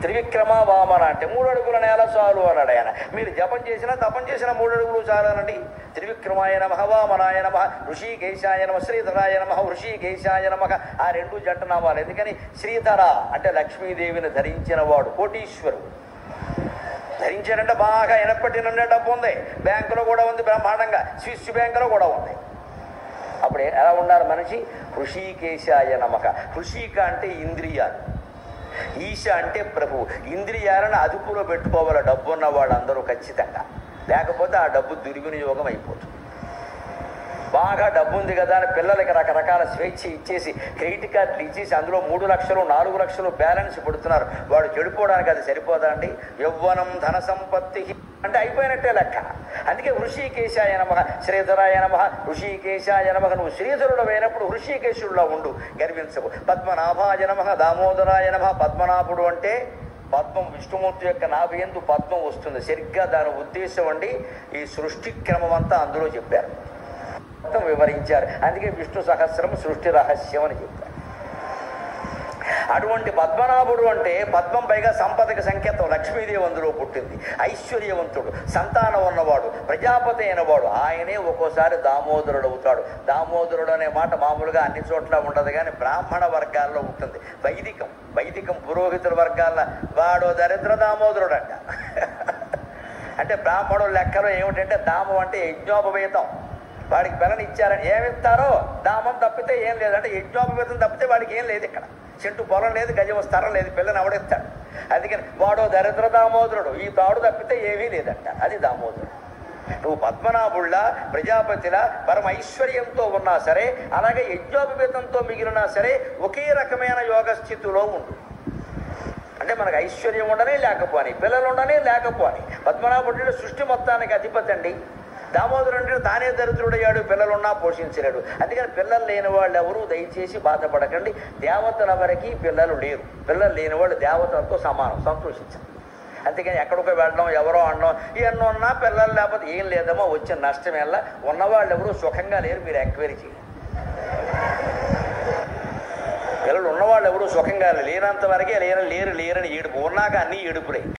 త్రివిక్రమ వామన అంటే మూడు అడుగుల నేల చాలు అన్నాడు ఆయన మీరు జపం చేసినా తపం చేసిన మూడు అడుగులు చాలు అనండి త్రివిక్రమాయ నమ వామనాయ నమ ఋషికేశాయ నమ శ్రీధరాయ నమ ఋషికేశాయ నమ ఆ రెండు జంట నామాలు ఎందుకని శ్రీధర అంటే లక్ష్మీదేవిని ధరించిన వాడు కోటీశ్వరుడు ధరించాడంటే బాగా ఎనప్పటి నుండే డబ్బు ఉంది బ్యాంకులో కూడా ఉంది బ్రహ్మాండంగా స్విస్ బ్యాంకులో కూడా ఉంది అప్పుడు ఎలా ఉండాలి మనిషి హృషికేశాయ నమక హృషిక అంటే ఇంద్రియాలు ఈశ అంటే ప్రభు ఇంద్రియాలను అదుపులో పెట్టుకోవాలి డబ్బు ఉన్న వాళ్ళందరూ ఖచ్చితంగా లేకపోతే ఆ డబ్బు దుర్వినియోగం అయిపోతుంది బాగా డబ్బు ఉంది కదా అని పిల్లలకి రకరకాల స్వేచ్ఛ ఇచ్చేసి క్రెడిట్ కార్డులు ఇచ్చేసి అందులో మూడు లక్షలు నాలుగు లక్షలు బ్యాలెన్స్ పెడుతున్నారు వాడు చెడిపోవడానికి అది సరిపోదా అండి యవ్వనం ధన సంపత్తి అంటే అయిపోయినట్టే లెక్క అందుకే ఋషికేశాయ నమ శ్రీధరాయ నమ ఋషికేశాయ నమ నువ్వు శ్రీధరుడు అయినప్పుడు ఋషికేశుడులో ఉండు గర్వించవు పద్మనాభాయ నమ దామోదరాయ నమ పద్మనాభుడు అంటే పద్మం విష్ణుమూర్తి యొక్క నాభయందు పద్మం వస్తుంది సరిగ్గా దాని ఉద్దేశం అండి ఈ సృష్టి క్రమం అంతా అందులో చెప్పారు మొత్తం వివరించారు అందుకే విష్ణు సహస్రం సృష్టి రహస్యం అని చెప్పారు అటువంటి పద్మనాభుడు అంటే పద్మం పైగా సంపదకి సంకేతం లక్ష్మీదేవి అందులో పుట్టింది ఐశ్వర్యవంతుడు సంతానం ఉన్నవాడు ప్రజాపతి అయినవాడు ఆయనే ఒక్కోసారి దామోదరుడు అవుతాడు దామోదరుడు అనే మాట మామూలుగా అన్ని చోట్ల ఉండదు కానీ బ్రాహ్మణ వర్గాల్లో ఉంటుంది వైదికం వైదికం పురోహితుల వర్గాల్లో వాడు దరిద్ర దామోదరుడు అంట అంటే బ్రాహ్మణుల లెక్కలో ఏమిటంటే దామం అంటే యజ్ఞోపవేతం వాడికి బెలని ఇచ్చారని ఏమిస్తారో దామం తప్పితే ఏం లేదు అంటే యజ్ఞోపవేతం తప్పితే వాడికి ఏం లేదు ఇక్కడ చెట్టు పొలం లేదు గజం స్థలం లేదు పిల్లని అవడెత్తాడు అందుకని వాడో దరిద్ర దామోదరుడు ఈ తాడు తప్పితే ఏమీ లేదంట అది దామోదరుడు నువ్వు పద్మనాభుళ్ళ ప్రజాపతిలా పరమ ఐశ్వర్యంతో ఉన్నా సరే అలాగే యజ్ఞోపవేతంతో మిగిలినా సరే ఒకే రకమైన యోగ స్థితిలో ఉండు అంటే మనకు ఐశ్వర్యం ఉండనే లేకపోని పిల్లలు ఉండనే లేకపోని పద్మనాభుడు సృష్టి మొత్తానికి అధిపతి అండి దామోదరుడు తానే దరిద్రుడయ్యాడు పిల్లలున్నా పోషించలేడు అందుకని పిల్లలు లేని వాళ్ళు ఎవరు దయచేసి బాధపడకండి దేవతల వరకు పిల్లలు లేరు పిల్లలు లేని వాళ్ళు దేవతలతో సమానం సంతోషించాలి అందుకని ఎక్కడికో వెళ్ళడం ఎవరో అనడం ఇవన్నీ ఉన్నా పిల్లలు లేకపోతే ఏం లేదమ్మో వచ్చిన నష్టం ఎలా ఉన్నవాళ్ళు ఎవరు సుఖంగా లేరు మీరు ఎంక్వైరీ చేయండి పిల్లలు ఉన్నవాళ్ళు ఎవరు సుఖంగా లేనంత వరకే లేరు లేరు లేరని ఏడుపు ఉన్నాక అన్నీ ఏడుపులే